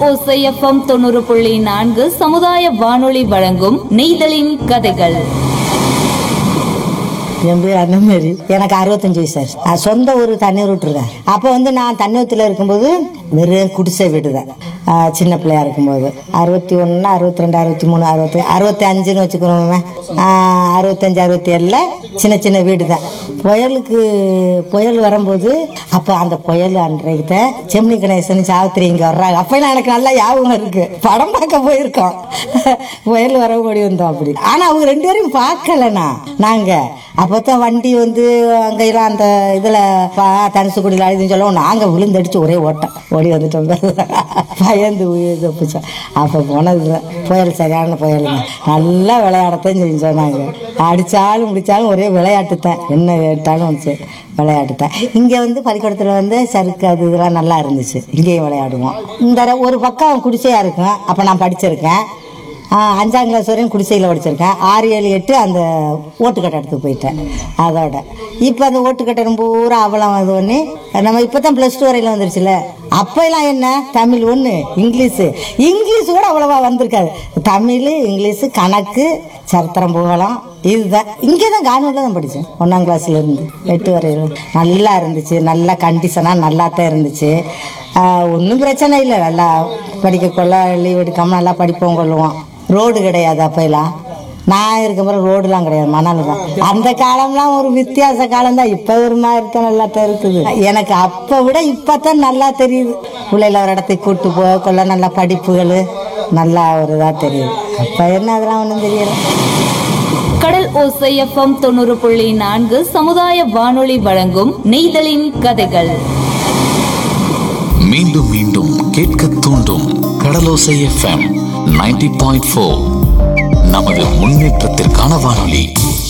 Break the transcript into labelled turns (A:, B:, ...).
A: ஓசைஎஃப்எம் தொண்ணூறு புள்ளி நான்கு சமுதாய வானொலி வழங்கும் நெய்தலின் கதைகள்
B: என் பேர் அண்ணமாரி எனக்கு அறுபத்தஞ்சு வயசு ஆச்சு நான் சொந்த ஊர் தண்ணீர் விட்டுருக்கேன் அப்போ வந்து நான் தண்ணீரத்தில் இருக்கும்போது வெறும் குடிசை வீடு தான் ஆ, சின்ன பிள்ளையா இருக்கும்போது அறுபத்தி ஒன்று அறுபத்தி ரெண்டு அறுபத்தி மூணு அறுபத்தி அறுபத்தி அஞ்சுன்னு வச்சுக்கிறோமே அறுபத்தஞ்சு அறுபத்தி ஏழில் சின்ன சின்ன வீடு தான் புயலுக்கு புயல் வரும்போது அப்போ அந்த புயல் அன்றைக்கு தான் செம்னி கணேசன் சாவித்திரி இங்கே வர்றாங்க அப்போலாம் எனக்கு நல்லா ஞாபகம் இருக்கு படம் பார்க்க போயிருக்கோம் புயல் வர ஓடி வந்தோம் அப்படி ஆனால் அவங்க ரெண்டு பேரையும் பார்க்கலண்ணா நாங்கள் அப்போ தான் வண்டி வந்து அங்கெல்லாம் அந்த இதில் தனுசுக்குடியில் அழுதுன்னு சொல்லவும் நாங்கள் விழுந்தடிச்சு ஒரே ஓட்டம் ஓடி வந்துட்டோம் பயந்து உயிர் தப்பிச்சோம் அப்போ போனது தான். புயல் சரியான புயலுங்க நல்லா விளையாடத்தான் செஞ்சோம் நாங்கள் அடித்தாலும் முடித்தாலும் ஒரே விளையாட்டு தான் என்ன கேட்டாலும் சரி விளையாட்டு தான் இங்கே வந்து பள்ளிக்கூடத்தில் வந்து சறுக்கு அது இதெல்லாம் நல்லா இருந்துச்சு இங்கேயும் விளையாடுவோம் இந்த தடவை ஒரு பக்கம் குடிசையாக இருக்கும் அப்போ நான் படிச்சிருக்கேன் ஆ, அஞ்சாம் கிளாஸ் வரையும் குடிசையில் படிச்சிருக்கேன் ஆறு ஏழு எட்டு அந்த ஓட்டுக்கட்டை எடுத்து போயிட்டேன் அதோட இப்போ அந்த ஓட்டுக்கட்டை பூரா அவலம் அது ஒன்று நம்ம இப்போ தான் ப்ளஸ் டூ வரையில் வந்துருச்சுல அப்போல்லாம் என்ன தமிழ் ஒன்று இங்கிலீஷு இங்கிலீஷ் கூட அவ்வளோவா வந்திருக்காது தமிழ் இங்கிலீஷு கணக்கு சரித்திரம் புகழம் இதுதான் இங்கே தான் கான்வெண்ட்டில் தான் படித்தேன் ஒன்றாம் கிளாஸ்ல இருந்து எட்டு வரையிலும் நல்லா இருந்துச்சு நல்லா கண்டிஷனாக நல்லா தான் இருந்துச்சு ஒன்றும் பிரச்சனை இல்லை நல்லா படிக்க கொள்ள லீவ் எடுக்காமல் நல்லா படிப்போம் கொள்ளுவோம் ரோடு கிடையாது அப்போலாம் நான் இருக்க பிறகு ரோடுலாம் கிடையாது மணல் தான் அந்த காலம்லாம் ஒரு வித்தியாச காலம் தான் இப்போ ஒரு மாதிரி தான் நல்லா தான் இருக்குது எனக்கு அப்போ விட இப்போ தான் நல்லா தெரியுது பிள்ளைல ஒரு இடத்துக்கு கூட்டு போக கொள்ள நல்லா படிப்புகள் நல்லா ஒரு இதாக தெரியுது அப்போ என்ன அதெல்லாம் ஒன்றும் தெரியல
A: கடல் ஓசைஎஃப்எம் தொண்ணூறு புள்ளி நான்கு சமுதாய வானொலி வழங்கும் நெய்தலின் கதைகள்
C: மீண்டும் மீண்டும் கேட்க தூண்டும் Kadalosai FM ninety point four நமது முன்னேற்றத்திற்கான வானொலி